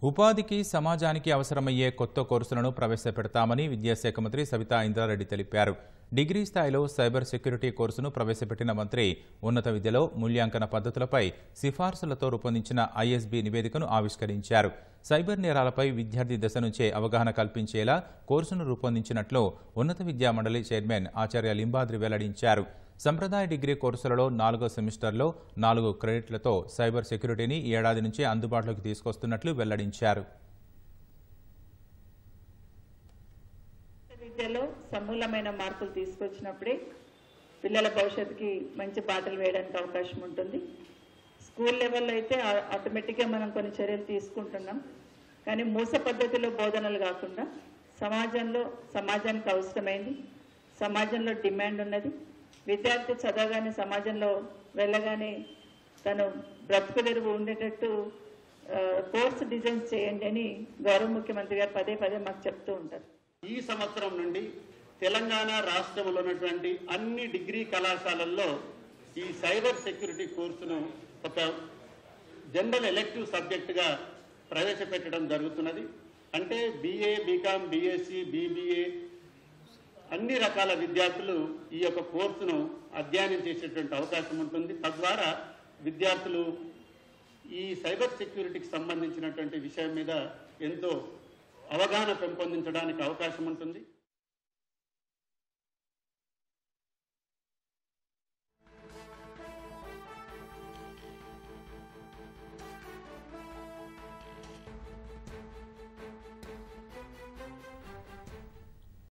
ఉపాధికి సమాజానికి అవసరమయ్యే కొత్త కోర్సులను ప్రవేశపెడతామని విద్యాశాఖ మంత్రి సవితా ఇంద్రారెడ్డి తెలిపారు డిగ్రీ స్థాయిలో సైబర్ సెక్యూరిటీ కోర్సును ప్రవేశపెట్టిన మంత్రి ఉన్నత విద్యలో మూల్యాంకన పద్ధతులపై సిఫార్సులతో రూపొందించిన ఐఎస్బీ నివేదికను ఆవిష్కరించారు సైబర్ నేరాలపై విద్యార్థి దశ నుంచే అవగాహన కల్పించేలా కోర్సును రూపొందించినట్లు ఉన్నత విద్యా మండలి చైర్మన్ ఆచార్య లింబాద్రి వెల్లడించారు సంప్రదాయ డిగ్రీ కోర్సులలో నాలుగో సెమిస్టర్లో నాలుగు క్రెడిట్లతో సైబర్ సెక్యూరిటీని ఈ ఏడాది నుంచే అందుబాటులోకి తీసుకొస్తున్నట్లు వెల్లడించారు విద్యలో సమూలమైన మార్పులు తీసుకొచ్చినప్పుడే పిల్లల భవిష్యత్తుకి మంచి బాటలు వేయడానికి అవకాశం ఉంటుంది స్కూల్ లెవెల్లో అయితే ఆ- ఆటోమేటిక్గా మనం కొన్ని చర్యలు తీసుకుంటున్నాం కానీ మూస పద్ధతిలో బోధనలు కాకుండా సమాజంలో సమాజానికి అవసరమైంది సమాజంలో డిమాండ్ ఉన్నది విద్యార్థి చదవగానే సమాజంలో వెళ్ళగానే తను బ్రతుకు తెరువు ఉండేటట్టు ఆ, కోర్సు డిజైన్ చేయండి అని గౌరవ ముఖ్యమంత్రి గారు పదే పదే మాకు చెప్తూ ఉంటారు ఈ సంవత్సరం నుండి తెలంగాణ రాష్ట్రంలో ఉన్నటువంటి అన్ని డిగ్రీ కళాశాలల్లో ఈ సైబర్ సెక్యూరిటీ కోర్సును ఒక జనరల్ ఎలెక్టివ్ సబ్జెక్టుగా ప్రవేశపెట్టడం జరుగుతున్నది అంటే బీఏ బీకామ్ బీఎస్సీ బీబీఏ అన్ని రకాల విద్యార్థులు ఈ యొక్క కోర్సును అధ్యయనం చేసేటువంటి అవకాశం ఉంటుంది తద్వారా విద్యార్థులు ఈ సైబర్ సెక్యూరిటీకి సంబంధించినటువంటి విషయం మీద ఎంతో అవగాహన పెంపొందించడానికి అవకాశం ఉంటుంది